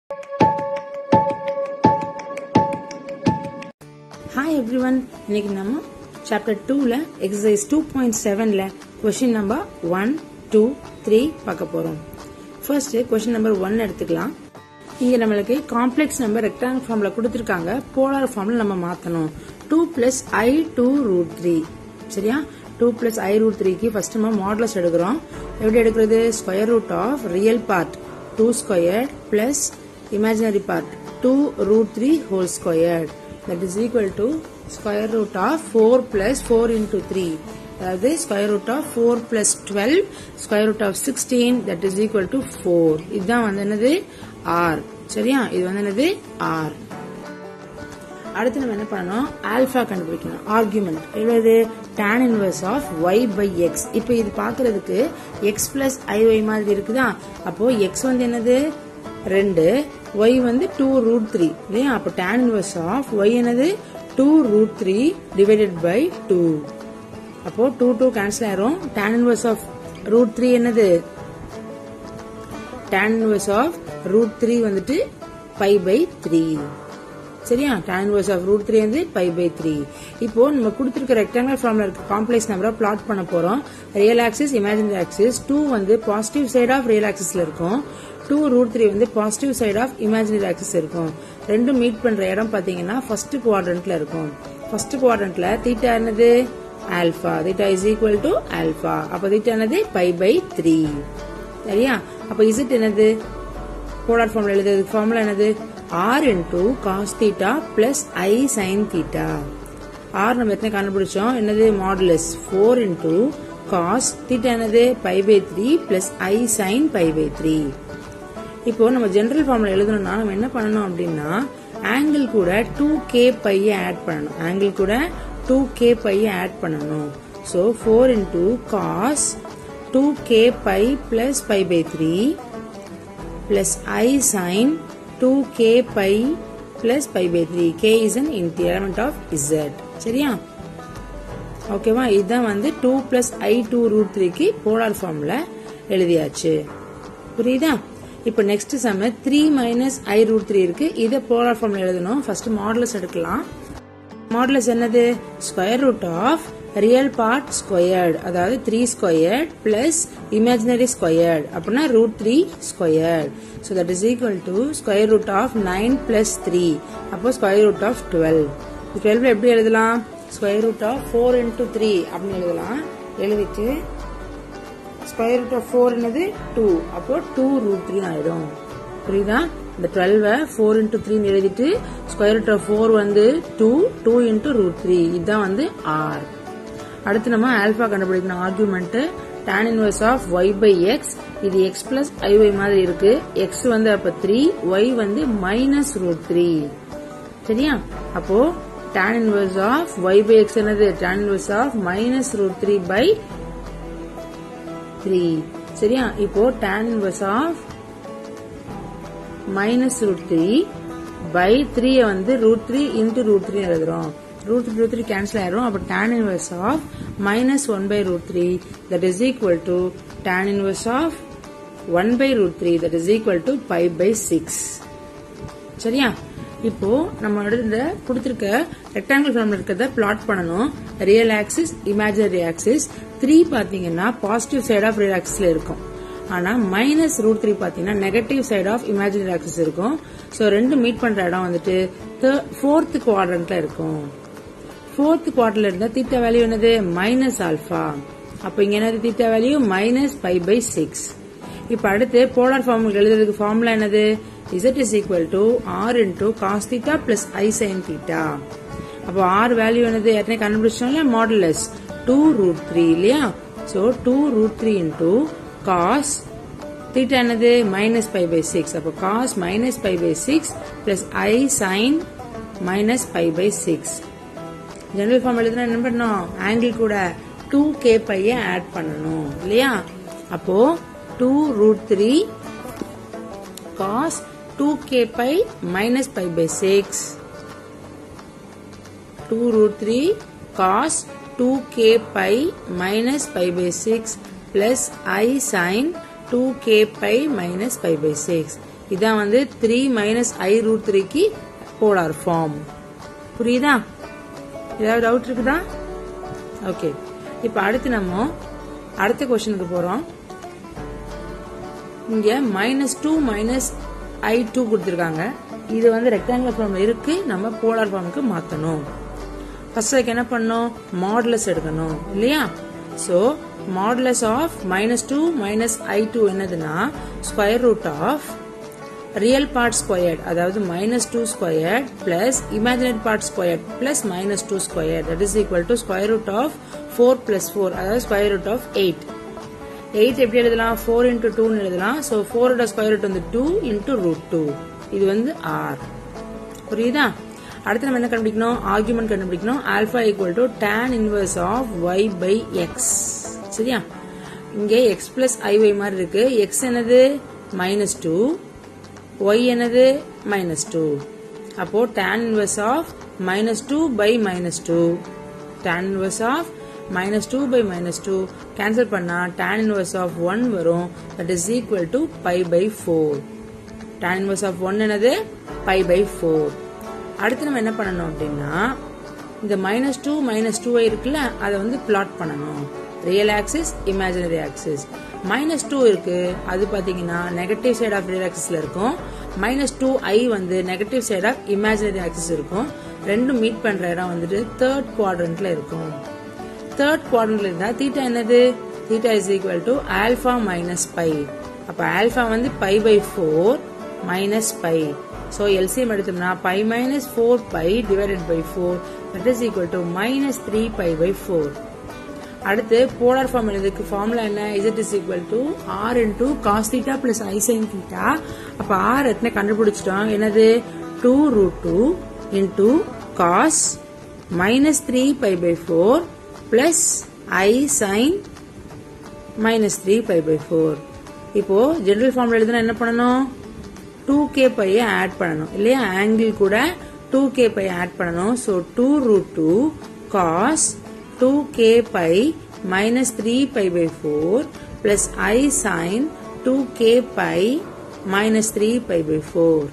Hi every one இன்னைக்கு நம்ம chapter டூல எக்ஸசைஸ் டூ பாயிண்ட் செவன்ல question number one two three பார்க்க போறோம் ஃபர்ஸ்ட் கொஸ்டின் நம்பர் ஒன் எடுத்துக்கலாம் இங்க நம்மளுக்கு காம்ப்ளெக்ஸ் நம்பர் ரெக்டாங்கிள் ஃபார்ம்ல கொடுத்துருக்காங்க போலார் ஃபார்ம்ல நம்ம மாத்தணும் two plus i two root three சரியா டூ பிளஸ் ஐ ரூட் த்ரீக்கு ஃபர்ஸ்ட் நம்ம மாடலஸ் எடுக்கிறோம் எப்படி எடுக்கிறது square root of real part two square plus imaginary part 2 root 3 whole squared that is equal to square root of 4 plus 4 into 3 அதாவது square root of 4 plus 12 square root of 16 that is equal to 4 இதுதான் வந்து என்னது r சரியா இது வந்து என்னது r அடுத்து நம்ம என்ன பண்ணணும் ஆல்பா கண்டுபிடிக்கணும் ஆர்குமெண்ட் எவ்வளவு tan inverse of y by x இப்போ இது பாக்குறதுக்கு எக்ஸ் பிளஸ் ஐஒய் மாதிரி இருக்குதா அப்போ எக்ஸ் வந்து என்னது ரெண்டு y வந்து டூ ரூட் த்ரீ இல்லையா அப்போ tan இன்வர்ஸ் ஆஃப் y என்னது two root three divided by two அப்போ டூ டூ கேன்சல் ஆயிரும் tan inverse of root three என்னது tan inverse of root three வந்துட்டு பை பை த்ரீ சரியா tan inverse of root three வந்து pi by three இப்போ நம்ம கொடுத்துருக்க ரெக்டாங்கல் ஃபார்ம்ல இருக்க காம்ப்ளெக்ஸ் நம்பரை பிளாட் பண்ண போறோம் real axis imaginary axis two வந்து பாசிட்டிவ் சைடு ஆஃப் ரியல் ஆக்சிஸ்ல இருக்கும் டூ ரூட் த்ரீ வந்து positive side of imaginary axis இருக்கும் ரெண்டும் மீட் பண்ற இடம் பாத்தீங்கன்னா ஃபர்ஸ்ட் குவாட்ரண்ட்ல இருக்கும் ஃபர்ஸ்ட் குவாட்ரண்ட்ல தீட்டா என்னது alpha theta is equal to alpha அப்ப தீட்டா என்னது பை பை த்ரீ சரியா அப்ப இசிட் என்னது போலார் ஃபார்ம்ல எழுதுறது ஃபார்முலா என்னது r into cos theta plus i sine theta r நம்ம எத்தனை கண்டுபிடிச்சோம் என்னது modulus four into cos theta என்னது pi by three plus i sine pi by three இப்போ நம்ம ஜெனரல் ஃபார்ம்ல எழுதணும்னா நம்ம என்ன பண்ணணும் அப்படின்னா ஆங்கிள் கூட டூ கே பைய ஆட் பண்ணணும் ஆங்கிள் கூட டூ கே பைய ஆட் பண்ணணும் so four into cos two k pi plus pi by three plus i sine two k pi plus pi by three k is an in element of z சரியா ஓகேவா இதுதான் வந்து two plus i two root த்ரீக்கு polar ஃபார்ம்ல எழுதியாச்சு புரியுதா இப்போ next சம three minus i root three இருக்கு இதை போலார் ஃபார்ம்ல எழுதணும் ஃபர்ஸ்ட் மாடலஸ் எடுக்கலாம் மாடலஸ் என்னது square root of real part squared அதாவது three squared plus imaginary squared அப்படின்னா root three squared so that is equal to square root of nine plus three அப்போ square root of twelve டுவெல்வ்ல எப்படி எழுதலாம் square root of four into three அப்படின்னு எழுதலாம் எழுதிட்டு square root of four என்னது two அப்போ டூ ரூட் த்ரீ ஆயிடும் புரியுதா இந்த டுவெல்வை ஃபோர் இன்டூ த்ரீன்னு எழுதிட்டு ஸ்கொயர் ரூட் ஆஃப் ஃபோர் வந்து two two into root three இதுதான் வந்து ஆர் அடுத்து நம்ம ஆல்பா கண்டுபிடிக்கணும் argument tan inverse of y by x இது எக்ஸ் பிளஸ் ஐஒய் மாதிரி இருக்கு எக்ஸ் வந்து அப்ப த்ரீ ஒய் வந்து மைனஸ் ரூட் த்ரீ சரியா அப்போ tan inverse of y by x என்னது tan inverse of minus root three by three சரியா இப்போ tan inverse of minus root three by three வந்து root three into root three எழுதுறோம் root root three cancel ஆயிரும் அப்போ tan inverse of minus one by root three that is equal to tan inverse of one by root three that is equal to five by six சரியா இப்போ நம்ம இந்த கொடுத்திருக்க rectangle ஃபார்ம்ல இருக்கிறத plot பண்ணணும் real axis imaginary axis three பாத்தீங்கன்னா positive side of real ஆக்சிஸ்ல இருக்கும் ஆனா மைனஸ் ரூட் த்ரீ பாத்தீங்கன்னா negative side of imaginary axis இருக்கும் ஸோ ரெண்டு மீட் பண்ற இடம் வந்துட்டு ஃபோர்த் குவாட்ரண்ட்ல இருக்கும் ஃபோர்த் குவார்டர்ல இருந்தா தீட்டா வேல்யூ என்னது மைனஸ் ஆல்பா அப்ப இங்க என்னது theta value minus five by six இப்ப அடுத்து போலார் ஃபார்முக்கு எழுதுறதுக்கு ஃபார்முலா என்னது z is equal to r into cos theta plus i sin theta அப்போ r வேல்யூ என்னது ஏற்கனவே கண்டுபிடிச்சோம்ல மாடுலஸ் டூ ரூட் த்ரீ இல்லையா so two root three into cos theta என்னது மைனஸ் ஃபைவ் பை சிக்ஸ் அப்போ cos minus five by six plus i sine minus five by six general form எழுதுனா என்ன பண்ணணும் angle கூட டூ கே பைய add பண்ணணும் இல்லையா அப்போ two root three cos two k pi minus five by six two root three cos two k pi minus five by six plus i sine two k pi minus five by six இதான் வந்து three minus i root த்ரீக்கு polar form புரியுதா ஏதாவது doubt இருக்குதா okay இப்போ அடுத்து நம்ம அடுத்த கொஸ்டினுக்கு போறோம் இங்க minus two minus i two கொடுத்துருக்காங்க இது வந்து ரெக்டாங்குலர் ஃபார்ம்ல இருக்கு நம்ம போலார் ஃபார்முக்கு மாத்தணும் ஃபர்ஸ்ட் அதுக்கு என்ன பண்ணணும் மாடுலஸ் எடுக்கணும் இல்லையா so modulus of minus two minus i two என்னதுன்னா square root of real part squared அதாவது minus two squared plus imaginary part squared plus minus two square that is equal to square root of four plus four அதாவது square root of eight eight எப்படி எழுதலாம் four into டூன்னு எழுதலாம் so ஃபோரோட square root வந்து two into root two இது வந்து R புரியுதா அடுத்து நம்ம என்ன கண்டுபிடிக்கணும் ஆர்குமெண்ட் கண்டுபிடிக்கணும் alpha equal to tan inverse of y by x சரியா இங்கே எக்ஸ் பிளஸ் ஐஒய் மாதிரி இருக்கு எக்ஸ் என்னது மைனஸ் டூ ஒய் என்னது மைனஸ் டூ அப்போ tan inverse of minus two by minus two tan inverse of minus two by minus two cancel பண்ணா tan inverse of one வரும் that is equal to pi by four tan inverse of one என்னது pi by four அடுத்து நம்ம என்ன பண்ணணும் அப்படின்னா இந்த minus two minus two இருக்குல்ல அதை வந்து பிளாட் பண்ணணும் real axis imaginary axis minus two இருக்கு அது பாத்தீங்கன்னா நெகட்டிவ் சைட் ஆஃப் ரியல் ஆக்சிஸ்ல இருக்கும் மைனஸ் டூ ஐ வந்து negative side of imaginary axis இருக்கும் ரெண்டும் மீட் பண்ற இடம் வந்துட்டு தேர்ட் குவாட்ரண்ட்ல இருக்கும் தேர்ட் குவாட்ரண்ட்ல இருந்தா தீட்டா என்னது theta is equal to alpha minus pi அப்ப ஆல்பா வந்து pi by four minus pi so LCM எடுத்தோம்னா pi minus four pi divided by four that is equal to minus three pi by four அடுத்து polar form எழுதுக்கு formula என்ன z is equal to r into cos theta plus i sine theta அப்ப r எத்தனை கண்டுபிடிச்சிட்டோம் என்னது two root two into cos minus three pi by four plus i sine minus three pi by four இப்போ general ஃபார்ம்ல எழுதுனா என்ன பண்ணணும் two k பைய ஆட் பண்ணணும் இல்லையா ஆங்கிள் கூட டூ கே பை ஆட் பண்ணணும் so two root two cos two k pi minus three pi by four plus i sine two k pi minus three pi by four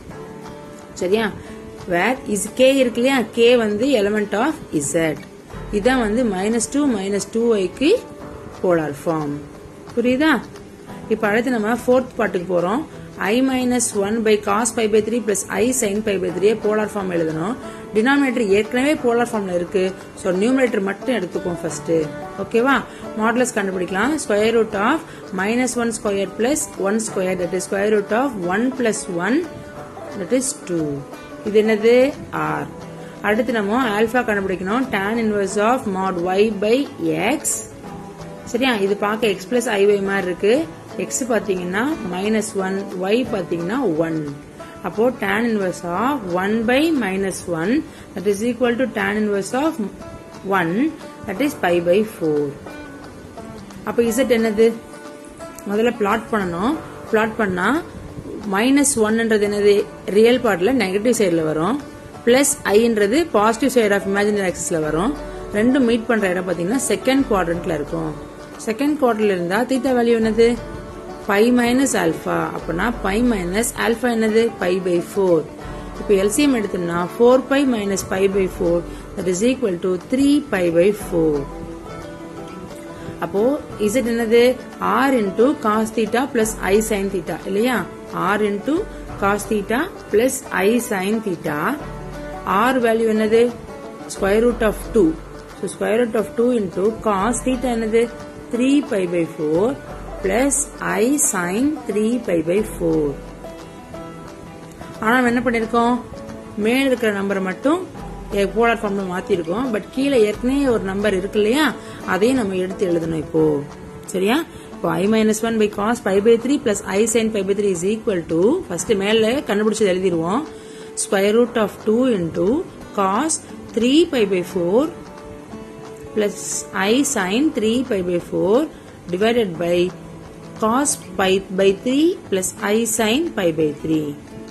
சரியா where is K இருக்கு இல்லையா K வந்து element of z இதான் வந்து minus two minus two ஐக்கு polar form புரியுதா இப்ப அடுத்து நம்ம ஃபோர்த் பார்ட்டுக்கு போறோம் i minus one by cos pi by three plus i sine pi by three polar form எழுதணும் டினாமினேட்டர் ஏற்கனவே போலார் ஃபார்ம்ல இருக்கு ஸோ நியூமினேட்டர் மட்டும் எடுத்துப்போம் ஃபர்ஸ்ட் ஓகேவா மாடலஸ் கண்டுபிடிக்கலாம் square root of minus one square plus one square that is square root of one plus one that is two இது என்னது ஆர் அடுத்து நம்ம ஆல்பா கண்டுபிடிக்கணும் tan inverse of mod y by x சரியா இது பார்க்க எக்ஸ் பிளஸ் ஐஒய் மாதிரி இருக்கு எக்ஸ் பாத்தீங்கன்னா மைனஸ் ஒன் ஒய் பாத்தீங்கன்னா ஒன் அப்போ tan inverse of one by minus one that is equal to tan inverse of one that is pi by four அப்போ z என்னது முதல்ல பிளாட் பண்ணணும் பிளாட் பண்ணா மைனஸ் ஒன்ன்றது என்னது ரியல் பார்ட்ல நெகட்டிவ் சைடுல வரும் பிளஸ் ஐன்றது பாசிட்டிவ் சைடு ஆஃப் இமேஜினரி ஆக்சிஸ்ல வரும் ரெண்டும் மீட் பண்ற இடம் பாத்தீங்கன்னா செகண்ட் குவாட்ரண்ட்ல இருக்கும் செகண்ட் குவார்டர்ல இருந்தா தீட்டா வேல்யூ என்னது பை மைனஸ் ஆல்பா அப்படின்னா பை மைனஸ் ஆல்பா என்னது பை பை ஃபோர் இப்போ எல்சிஎம் எடுத்தோம்னா four pi minus pi by four that is equal to three pi by four அப்போ இசட் என்னது r into cos theta plus i sine theta இல்லையா r into cos theta plus i sine theta r value என்னது square root of two so square root of two into cos theta என்னது three pi by four plus i sine three pi by four ஆனா நம்ம என்ன பண்ணிருக்கோம் மேல இருக்கிற நம்பரை மட்டும் போலார் ஃபார்ம்ல மாத்திருக்கோம் பட் கீழே ஏற்கனவே ஒரு நம்பர் இருக்கு இல்லையா அதையும் நம்ம எடுத்து எழுதணும் இப்போ சரியா இப்போ i minus one by cos pi by three plus i sine pi by three is equal to first மேல கண்டுபிடிச்சது எழுதிருவோம் square root of two into cos three pi by four plus i sine three pi by four divided by cos pi by three plus i sine pi by three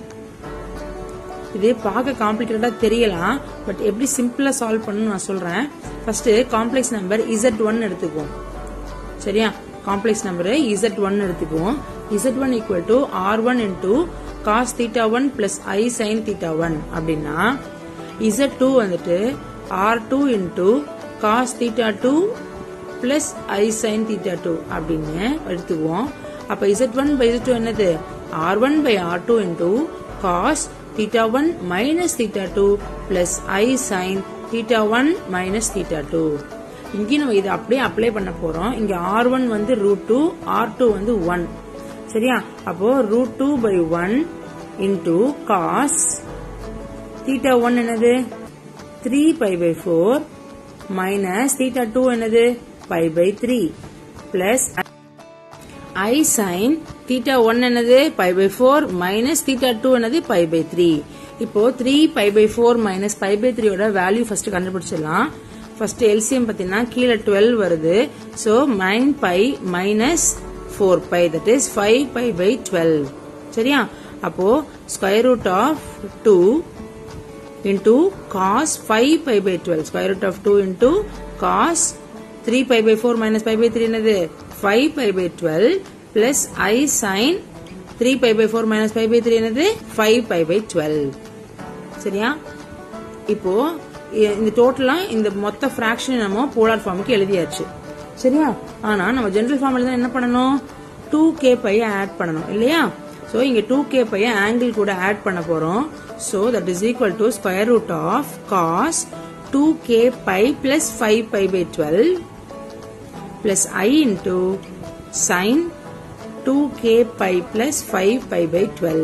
இது பார்க்க காம்ப்ளிகேட்டடா தெரியலாம் but எப்படி சிம்பிளா solve பண்ணணும் நான் சொல்றேன் first complex number z one எடுத்துக்குவோம் சரியா காம்ப்ளெக்ஸ் நம்பர் இசட் ஒன் எடுத்துக்குவோம் z one equal to r one into cos theta one plus i sine theta one அப்படின்னா இசட் டூ வந்துட்டு r two into cos theta two plus i sine theta two அப்படின்னு எடுத்துக்குவோம் அப்ப z one by z two என்னது r one by r two into cos theta one minus theta two plus i sine theta one minus theta two இங்கேயும் நம்ம இதை அப்படியே apply பண்ண போறோம் இங்க ஆர் ஒன் வந்து ரூட் டூ ஆர் டூ வந்து ஒன் சரியா அப்போ root two by one into cos theta one என்னது three pi by four minus theta two என்னது pi by three plus i sine theta one என்னது pi by four minus theta two என்னது pi by three இப்போ three pi by four minus pi by த்ரீயோட value first கண்டுபிடிச்சிடலாம் first LCM பார்த்தீங்கன்னா கீழே twelve வருது so nine pi minus four pi that is five pi by twelve சரியா அப்போ square root of two into cos 5 pi by 12 square root of 2 into cos 3 pi by 4 minus pi by 3 என்னது 5 pi by 12 plus i sin 3 pi by 4 minus pi by 3 என்னது 5 pi by 12 சரியா இப்போ இ- இந்த டோட்டலா இந்த மொத்த ஃபிராக்ஷன் நம்ம polar ஃபார்முக்கு எழுதியாச்சு சரியா ஆனா நம்ம ஜெனரல் ஃபார்ம்ல தான் என்ன பண்ணணும் டூ கே பைய ஆட் பண்ணணும் இல்லையா சோ இங்க டூ கே பைய ஆங்கிள் கூட ஆட் பண்ண போறோம் so that is equal to square root of cos two k pi plus five pi by twelve plus i into sine two k pi plus five pi by twelve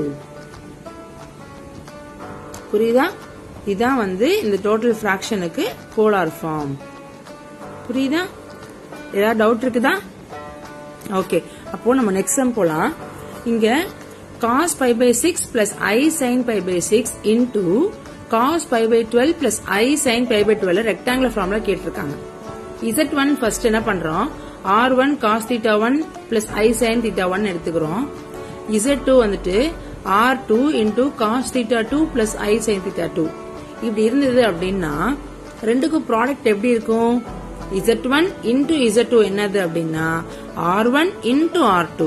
புரியுதா இதான் வந்து இந்த total ஃபிராக்ஷனுக்கு polar form புரியுதா ஏதாவது doubt இருக்குதா okay அப்போ நம்ம next sum போலாம் இங்க cos pi by 6 plus i sin pi by 6 into cos pi by 12 plus i sin pi by 12 rectangular ஃபார்ம்ல கேட்டிருக்காங்க z1 ஃபர்ஸ்ட் என்ன பண்றோம் r1 cos theta 1 plus i sin theta 1 எடுத்துக்கிறோம் z2 வந்துட்டு r2 into cos theta 2 plus i sin theta 2 இப்படி இருந்தது அப்படின்னா ரெண்டுக்கும் ப்ராடக்ட் எப்படி இருக்கும் z1 into z2 என்னது அப்படின்னா r1 into r2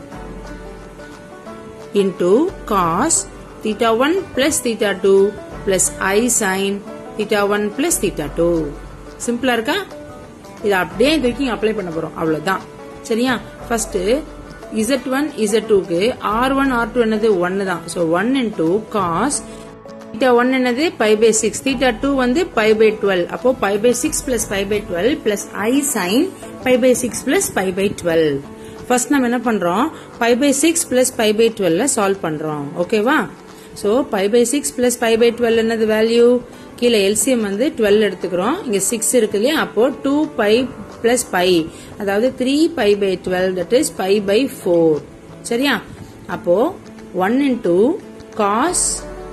into cos theta 1 plus theta 2 plus i sin theta 1 plus theta 2 சிம்பிளா இருக்கா இதை அப்படியே இது வரைக்கும் அப்ளை பண்ண போறோம் அவ்வளவுதான் சரியா ஃபர்ஸ்ட் z1 z2 க்கு r1 r2 என்னது 1 தான் சோ 1 into cos theta 1 என்னது pi by 6 theta 2 வந்து pi by 12 அப்போ pi by 6 plus pi by 12 plus i sin pi by 6 plus pi by 12 first நம்ம என்ன பண்றோம் pi by six plus pi by டுவெல்ல solve பண்றோம் ஓகேவா so pi by six plus pi by twelve என்னது value கீழே LCM வந்து twelve எடுத்துக்கிறோம் இங்க சிக்ஸ் இருக்கு இல்லையா அப்போ டூ பை பிளஸ் பை அதாவது three pi by twelve that is pi by four சரியா அப்போ one into cos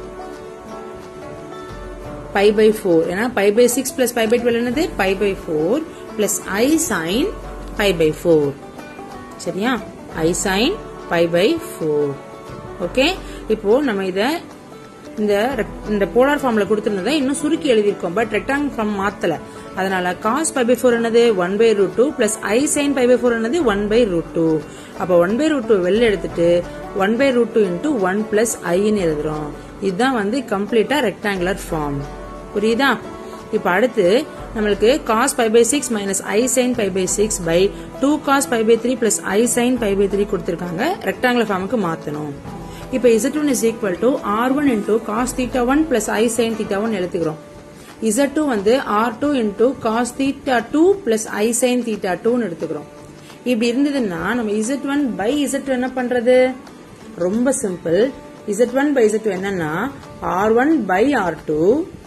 pi by four ஏன்னா pi by six plus pi by twelve என்னது pi by four plus i sine pi by four சரியா i sine pi by four okay இப்போ நம்ம இத இந்த rect- இந்த போலார் ஃபார்ம்ல கொடுத்திருந்ததை இன்னும் சுருக்கி எழுதியிருக்கோம் பட் ரெக்டாங்கிள் ஃபார்ம் மாத்தல அதனால காஸ் பை பை ஃபோர் என்னது one by root two plus i sine pi by four என்னது ஒன் பை ரூட் டூ அப்போ ஒன் பை ரூட் டூ வெளில எடுத்துட்டு one by root two into one plus ஐன்னு எழுதுறோம் இதுதான் வந்து கம்ப்ளீட்டா ரெக்டாங்குலர் ஃபார்ம் புரியுதா இப்ப அடுத்து நம்மளுக்கு cos pi by six minus i sine pi by six by two cos pi by three plus i sine pi by three கொடுத்திருக்காங்க ரெக்டாங்குலர் ஃபார்முக்கு மாத்தணும் இப்ப z one is equal to r one into cos theta one plus i sine theta one எழுத்துக்கிறோம் z two வந்து r two into cos theta two plus i sine theta டூன்னு எடுத்துக்கிறோம் இப்படி இருந்ததுன்னா நம்ம இசட் ஒன் பை இசட் என்ன பண்றது ரொம்ப simple z one by z என்னன்னா r one by r two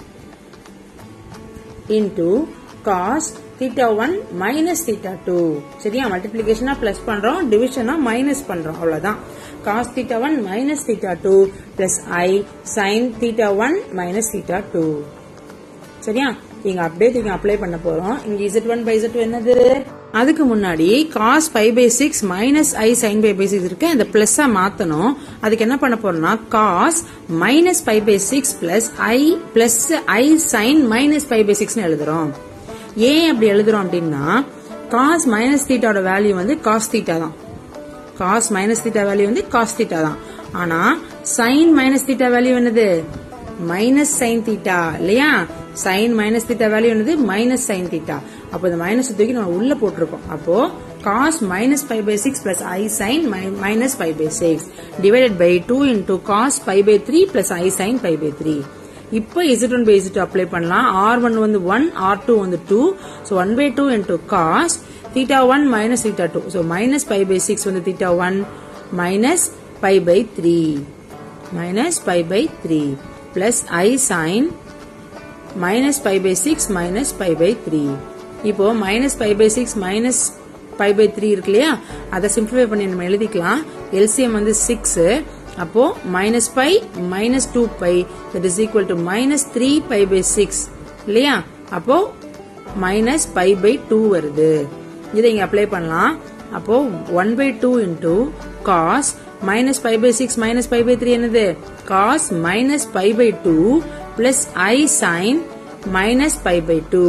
into cos theta 1 minus theta 2 சரியா மல்டிப்ளிகேஷனா பிளஸ் பண்றோம் டிவிஷனா மைனஸ் பண்றோம் அவ்வளவுதான் cos theta 1 minus theta 2 plus i sin theta 1 minus theta 2 சரியா இங்க அப்படியே தூக்கி அப்ளை பண்ண போறோம் இங்க z1 by z2 என்னது அதுக்கு முன்னாடி cos pi by six minus i sine pi by six இருக்கு அந்த பிளஸ் மாத்தணும் அதுக்கு என்ன பண்ண போறோம்னா cos minus pi by six plus i plus i sine minus pi by six எழுதுறோம் ஏன் அப்படி எழுதுறோம் அப்படின்னா cos மைனஸ் தீட்டாவோட வேல்யூ வந்து cos தீட்டா தான் காஸ் மைனஸ் தீட்டா வேல்யூ வந்து காஸ் தீட்டா தான் ஆனா சைன் மைனஸ் தீட்டா வேல்யூ என்னது மைனஸ் சைன் தீட்டா இல்லையா சைன் மைனஸ் தீட்டா வேல்யூ என்னது மைனஸ் சைன் தீட்டா அப்போ இந்த மைனஸ் தூக்கி நம்ம உள்ள போட்டிருக்கோம் அப்போ cos minus pi by 6 plus i sin mi- minus pi by 6 divided by 2 into cos pi by 3 plus i sin pi by 3 இப்போ z1 by z2 அப்ளை பண்ணலாம் r1 வந்து 1 r2 வந்து 2 so 1 by 2 into cos theta 1 minus theta 2 so minus pi by 6 வந்து theta 1 minus pi by 3 minus pi by 3 plus i sin minus pi by 6 minus pi by 3 இப்போ minus pi by 6 minus pi by 3 இருக்கு இல்லையா அதை simplify பண்ணி நம்ம எழுதிக்கலாம் LCM வந்து 6 அப்போ minus pi minus 2 pi that is equal to minus 3 pi by 6 இல்லையா அப்போ minus pi by 2 வருது இதை இங்க அப்ளை பண்ணலாம் அப்போ 1 by 2 into cos minus pi by 6 minus pi by 3 என்னது cos minus pi by 2 plus i sin minus pi by 2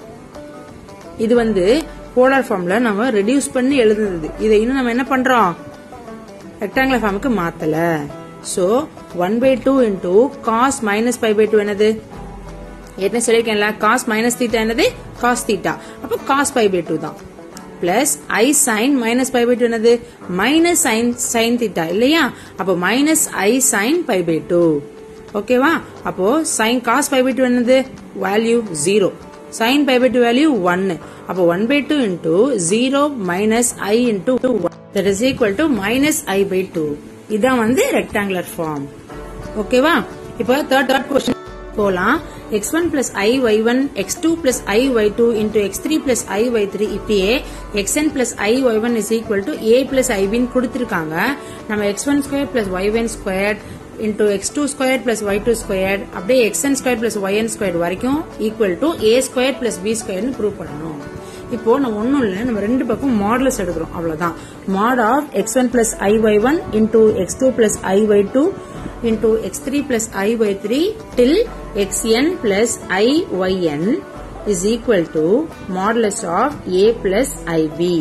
இது வந்து போலார் ஃபார்ம்ல நம்ம ரெடியூஸ் பண்ணி எழுதுனது இதை இன்னும் நம்ம என்ன பண்றோம் ரெக்டாங்குலர் ஃபார்முக்கு மாத்தல so one by two into cos minus five pi two என்னது ஏற்கனவே சொல்லியிருக்கேன்ல காஸ் மைனஸ் தீட்டா என்னது காஸ் தீட்டா அப்போ காஸ் ஃபைவ் பை டூ தான் plus i sine minus five pi two என்னது மைனஸ் சைன் சைன் தீட்டா இல்லையா அப்போ minus i sine five pi two ஓகேவா அப்போ sine cos five pi two என்னது value zero sine pi by two value ஒன்னு அப்போ one by two into zero minus i into one that is equal to minus i by two இதான் வந்து rectangular form ஓகேவா இப்போ third third question போலாம் x1 plus i y1 x2 plus i y2 into x3 plus i y3 இப்பயே xn plus i y1 is equal to a plus ib ன்னு கொடுத்திருக்காங்க நம்ம x1 square plus y1 squared into x2 squared plus y2 squared அப்படியே xn squared plus yn squared வரைக்கும் equal to a squared plus b squared ன்னு prove பண்ணணும் இப்போ நம்ம ஒண்ணும் இல்ல நம்ம ரெண்டு பக்கம் மாடலஸ் எடுக்கிறோம் அவ்வளவுதான் mod of x one plus i y one into x two plus i y two into x three plus i y three till x n plus i y n is equal to modulus of a plus i b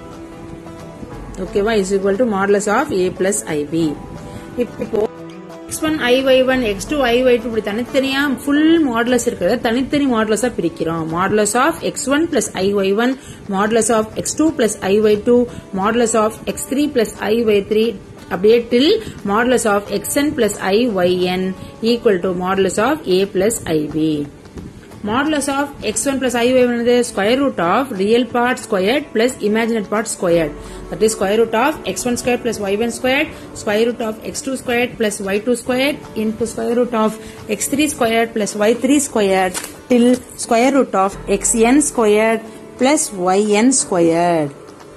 ஓகேவா is equal to modulus of a plus i b இப்போ x one i y one x two i y two இப்படி தனித்தனியா full modulus இருக்கிறத தனித்தனி மாடலஸா பிரிக்கிறோம் modulus of x one plus i y one modulus of x two plus i y two modulus of x three plus i y three அப்படியே till modulus of x n plus i y n equal to modulus of a plus i b modulus of x1 plus i y1 is the square root of real part squared plus imaginary part squared. That is square root of x1 squared plus y1 squared, square root of x2 squared plus y2 squared into square root of x3 squared plus y3 squared till square root of xn squared plus yn squared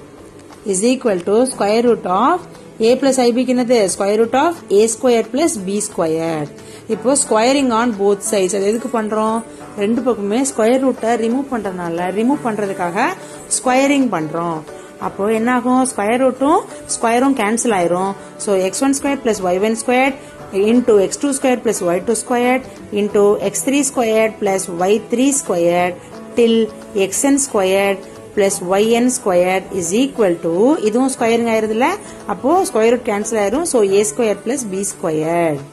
is equal to square root of a plus ib க்கு என்னது square root of a squared plus b squared இப்போ squaring on both sides அது எதுக்கு பண்றோம் ரெண்டு பக்கமே square ரூட்டை remove பண்றதுனால ரிமூவ் பண்றதுக்காக ஸ்கொயரிங் பண்றோம் அப்போ என்ன ஆகும் ஸ்கொயர் ரூட்டும் ஸ்கொயரும் கேன்சல் ஆயிரும் so x one square plus y one square into x2 squared plus y2 squared into x3 squared plus y3 squared till xn squared plus yn squared is equal to இதுவும் squaring ஆயிருதுல அப்போ square root cancel ஆயிரும் so a square plus b square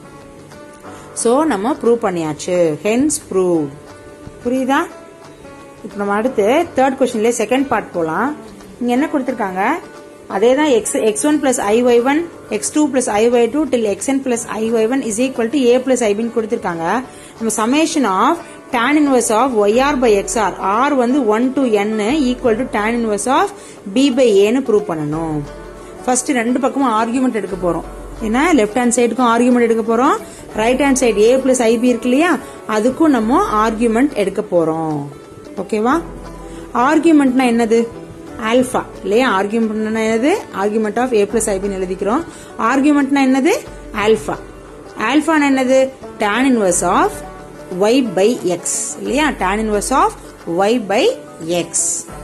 so நம்ம prove பண்ணியாச்சு hence prove புரியுதா இப்போ நம்ம அடுத்து தேர்ட் கொஸ்டின்ல செகண்ட் பார்ட் போலாம் இங்க என்ன கொடுத்திருக்காங்க அதே தான் x x one plus i y one x two plus i y two till x n plus i y one is equal to a plus ஐபின்னு கொடுத்திருக்காங்க நம்ம summation of tan inverse of yr by xr r வந்து 1 to n equal to tan inverse of b by a னு prove பண்ணணும் first ரெண்டு பக்கமும் argument எடுக்க போறோம் ஏன்னா லெஃப்ட் ஹேண்ட் சைடுக்கும் ஆர்குமெண்ட் எடுக்க போறோம் right hand side a plus i b இருக்கு இல்லையா அதுக்கும் நம்ம ஆர்குமெண்ட் எடுக்க போறோம் ஓகேவா ஆர்குமெண்ட்னா என்னது ஆல்பா இல்லையா ஆர்குமெண்ட்னா என்னது ஆர்குமெண்ட் ஆஃப் ஏ பிளஸ் ஐபின்னு எழுதிக்கிறோம் ஆர்குமெண்ட்னா என்னது ஆல்பா ஆல்பானா என்னது tan inverse of y by x இல்லையா tan inverse of y by x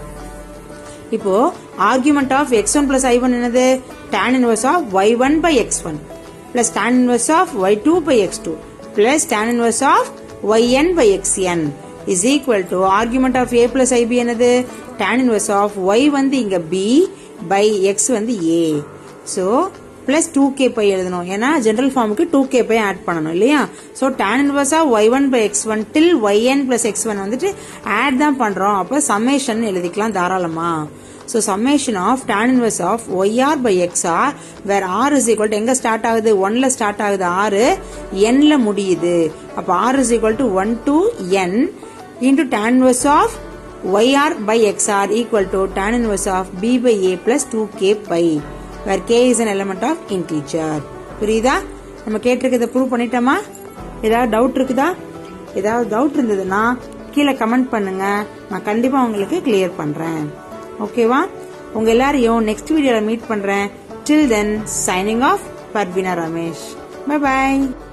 இப்போ argument of x one plus i one என்னது tan inverse of y one by x one plus tan inverse of y two by x two plus tan inverse of y n by x n is equal to argument of a plus IP என்னது tan inverse of y வந்து இங்க b by x வந்து a so plus two k pi எழுதணும் ஏன்னா general ஃபார்முக்கு two k pi add பண்ணணும் இல்லையா so tan இன்வர்ஸா y one by x one till y n plus x one வந்துட்டு ஆட் தான் பண்றோம் அப்போ சம்மேஷன் எழுதிக்கலாம் தாராளமா so summation of tan inverse of y r by x r where r is equal to எங்க ஸ்டார்ட் ஆகுது ஒன்ல ஸ்டார்ட் ஆகுது ஆறு என்ல முடியுது அப்போ r is equal to one to n into tan inverse of yr by xr equal to tan inverse of b by a plus 2k pi where k is an element of integer புரியுதா நம்ம கேட்டிருக்கிறத prove பண்ணிட்டோமா ஏதாவது doubt இருக்குதா ஏதாவது doubt இருந்ததுன்னா கீழே comment பண்ணுங்க நான் கண்டிப்பா உங்களுக்கு கிளியர் பண்றேன் ஓகேவா உங்க எல்லாரையும் நெக்ஸ்ட் வீடியோல மீட் பண்றேன் till then signing off Parvina Ramesh bye பாய்